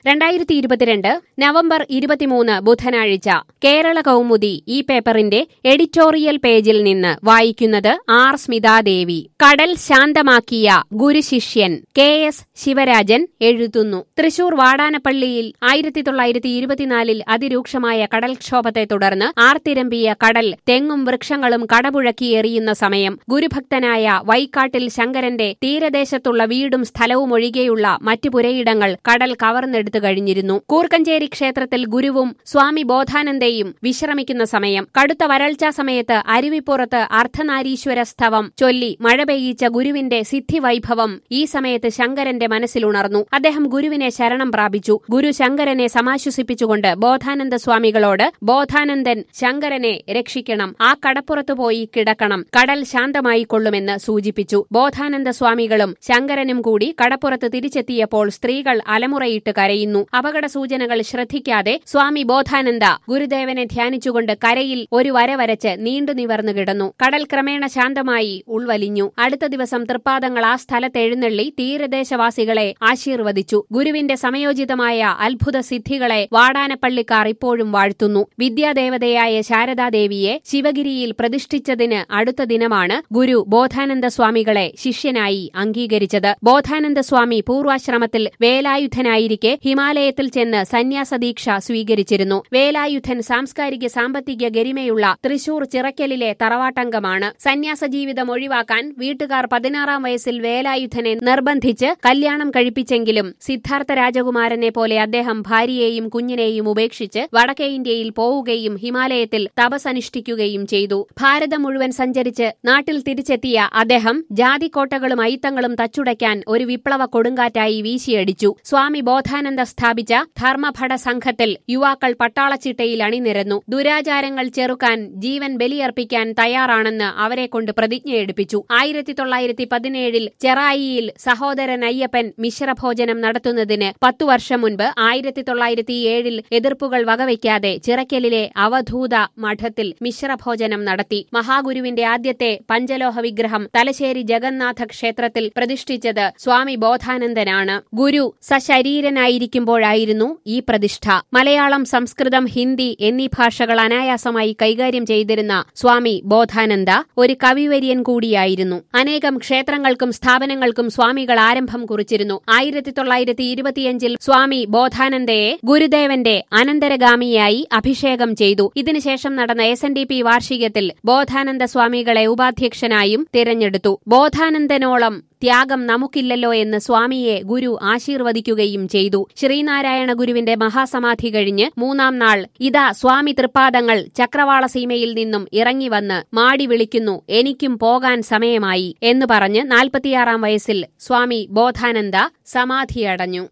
രണ്ടായിരത്തി ഇരുപത്തിരണ്ട് നവംബർ ഇരുപത്തിമൂന്ന് ബുധനാഴ്ച കേരള കൗമുദി ഈ പേപ്പറിന്റെ എഡിറ്റോറിയൽ പേജിൽ നിന്ന് വായിക്കുന്നത് ആർ സ്മിതാദേവി കടൽ ശാന്തമാക്കിയ ഗുരുശിഷ്യൻ കെ എസ് ശിവരാജൻ എഴുതുന്നു തൃശൂർ വാടാനപ്പള്ളിയിൽ ആയിരത്തി തൊള്ളായിരത്തി ഇരുപത്തിനാലിൽ അതിരൂക്ഷമായ കടൽക്ഷോഭത്തെ തുടർന്ന് ആർത്തിരമ്പിയ കടൽ തെങ്ങും വൃക്ഷങ്ങളും കടപുഴക്കി എറിയുന്ന സമയം ഗുരുഭക്തനായ വൈക്കാട്ടിൽ ശങ്കരന്റെ തീരദേശത്തുള്ള വീടും സ്ഥലവും ഒഴികെയുള്ള മറ്റു പുരയിടങ്ങൾ കടൽ കവർന്നെടുത്തു കഴിഞ്ഞിരുന്നു കൂർക്കഞ്ചേരി ക്ഷേത്രത്തിൽ ഗുരുവും സ്വാമി ബോധാനന്ദയും വിശ്രമിക്കുന്ന സമയം കടുത്ത വരൾച്ചാ സമയത്ത് അരുവിപ്പുറത്ത് അർദ്ധനാരീശ്വര സ്തവം ചൊല്ലി മഴ പെയ്യിച്ച ഗുരുവിന്റെ സിദ്ധിവൈഭവം ഈ സമയത്ത് ശങ്കരന്റെ മനസ്സിലുണർന്നു അദ്ദേഹം ഗുരുവിനെ ശരണം പ്രാപിച്ചു ഗുരു ശങ്കരനെ സമാശ്വസിപ്പിച്ചുകൊണ്ട് ബോധാനന്ദ സ്വാമികളോട് ബോധാനന്ദൻ ശങ്കരനെ രക്ഷിക്കണം ആ കടപ്പുറത്തു പോയി കിടക്കണം കടൽ ശാന്തമായി കൊള്ളുമെന്ന് സൂചിപ്പിച്ചു ബോധാനന്ദ സ്വാമികളും ശങ്കരനും കൂടി കടപ്പുറത്ത് തിരിച്ചെത്തിയപ്പോൾ സ്ത്രീകൾ അലമുറയിട്ട് കരയുന്നു അപകട സൂചനകൾ ശ്രദ്ധിക്കാതെ സ്വാമി ബോധാനന്ദ ഗുരുദേവനെ ധ്യാനിച്ചുകൊണ്ട് കരയിൽ ഒരു വര വരച്ച് നീണ്ടു നിവർന്നു കിടന്നു കടൽ ക്രമേണ ശാന്തമായി ഉൾവലിഞ്ഞു അടുത്ത ദിവസം തൃപ്പാദങ്ങൾ ആ സ്ഥലത്ത് എഴുന്നള്ളി തീരദേശവാസികളെ ആശീർവദിച്ചു ഗുരുവിന്റെ സമയോചിതമായ അത്ഭുത സിദ്ധികളെ വാടാനപ്പള്ളിക്കാർ ഇപ്പോഴും വാഴ്ത്തുന്നു വിദ്യാദേവതയായ ശാരദാദേവിയെ ശിവഗിരിയിൽ പ്രതിഷ്ഠിച്ചതിന് അടുത്ത ദിനമാണ് ഗുരു ബോധാനന്ദ സ്വാമികളെ ശിഷ്യനായി അംഗീകരിച്ചത് ബോധാനന്ദ സ്വാമി പൂർവാശ്രമത്തിൽ വേലായുധനായിരിക്കെ ഹിമാലയത്തിൽ ചെന്ന് സന്യാസദീക്ഷ സ്വീകരിച്ചിരുന്നു വേലായുധൻ സാംസ്കാരിക സാമ്പത്തിക ഗരിമയുള്ള തൃശൂർ ചിറക്കലിലെ തറവാട്ടംഗമാണ് സന്യാസ ജീവിതം ഒഴിവാക്കാൻ വീട്ടുകാർ പതിനാറാം വയസ്സിൽ വേലായുധനെ നിർബന്ധിച്ച് കല്യാണം കഴിപ്പിച്ചെങ്കിലും സിദ്ധാർത്ഥ രാജകുമാരനെ പോലെ അദ്ദേഹം ഭാര്യയെയും കുഞ്ഞിനെയും ഉപേക്ഷിച്ച് വടക്കേ ഇന്ത്യയിൽ പോവുകയും ഹിമാലയത്തിൽ തപസനുഷ്ഠിക്കുകയും ചെയ്തു ഭാരതം മുഴുവൻ സഞ്ചരിച്ച് നാട്ടിൽ തിരിച്ചെത്തിയ അദ്ദേഹം ജാതിക്കോട്ടകളും അയിത്തങ്ങളും തച്ചുടയ്ക്കാൻ ഒരു വിപ്ലവ കൊടുങ്കാറ്റായി വീശിയടിച്ചു സ്വാമി ബോധാനന്ദ സ്ഥാപിച്ച ധർമ്മഭട സംഘത്തിൽ യുവാക്കൾ പട്ടാളച്ചിട്ടയിൽ അണിനിരന്നു ദുരാചാരങ്ങൾ ചെറുക്കാൻ ജീവൻ ബലിയർപ്പിക്കാൻ തയ്യാറാണെന്ന് അവരെ കൊണ്ട് പ്രതിജ്ഞയെടുപ്പിച്ചു ആയിരത്തി തൊള്ളായിരത്തി പതിനേഴിൽ ചെറായിയിൽ സഹോദരൻ അയ്യപ്പൻ മിശ്രഭോജനം നടത്തുന്നതിന് പത്തു വർഷം മുൻപ് ആയിരത്തി തൊള്ളായിരത്തി ഏഴിൽ എതിർപ്പുകൾ വകവയ്ക്കാതെ ചിറക്കലിലെ അവധൂത മഠത്തിൽ മിശ്രഭോജനം നടത്തി മഹാഗുരുവിന്റെ ആദ്യത്തെ പഞ്ചലോഹ വിഗ്രഹം തലശ്ശേരി ജഗന്നാഥ ക്ഷേത്രത്തിൽ പ്രതിഷ്ഠിച്ചത് സ്വാമി ബോധാനന്ദനാണ് ഗുരു സശരീരനായിരിക്കുമ്പോഴായിരുന്നു ഈ പ്രതിഷ്ഠ മലയാളം സംസ്കൃതം ഹിന്ദി എന്നീ ഭാഷകൾ അനായാസമായി കൈകാര്യം ചെയ്തിരുന്ന സ്വാമി ബോധാനന്ദ ഒരു കവിവര്യൻ കൂടിയായിരുന്നു അനേകം ക്ഷേത്രങ്ങൾക്കും സ്ഥാപനങ്ങൾക്കും സ്വാമികൾ ആരംഭം കുറിച്ചിരുന്നു ആയിരത്തി തൊള്ളായിരത്തി ഇരുപത്തിയഞ്ചിൽ സ്വാമി ബോധാനന്ദയെ ഗുരുദേവന്റെ അനന്തരഗാമിയായി അഭിഷേകം ചെയ്തു ഇതിനുശേഷം നടന്ന എസ് എൻ ഡി പി വാർഷികത്തിൽ ബോധാനന്ദ സ്വാമികളെ ഉപാധ്യക്ഷനായും തിരഞ്ഞെടുത്തു ബോധാനന്ദനോളം ത്യാഗം നമുക്കില്ലല്ലോ എന്ന് സ്വാമിയെ ഗുരു ആശീർവദിക്കുകയും ചെയ്തു ശ്രീനാരായണ ഗുരുവിന്റെ മഹാസമാധി കഴിഞ്ഞ് മൂന്നാം നാൾ ഇതാ സ്വാമി തൃപ്പാദങ്ങൾ ചക്രവാള സീമയിൽ നിന്നും ഇറങ്ങിവന്ന് മാടി വിളിക്കുന്നു എനിക്കും പോകാൻ സമയമായി എന്ന് പറഞ്ഞ് നാൽപ്പത്തിയാറാം വയസ്സിൽ സ്വാമി ബോധാനന്ദ സമാധിയടഞ്ഞു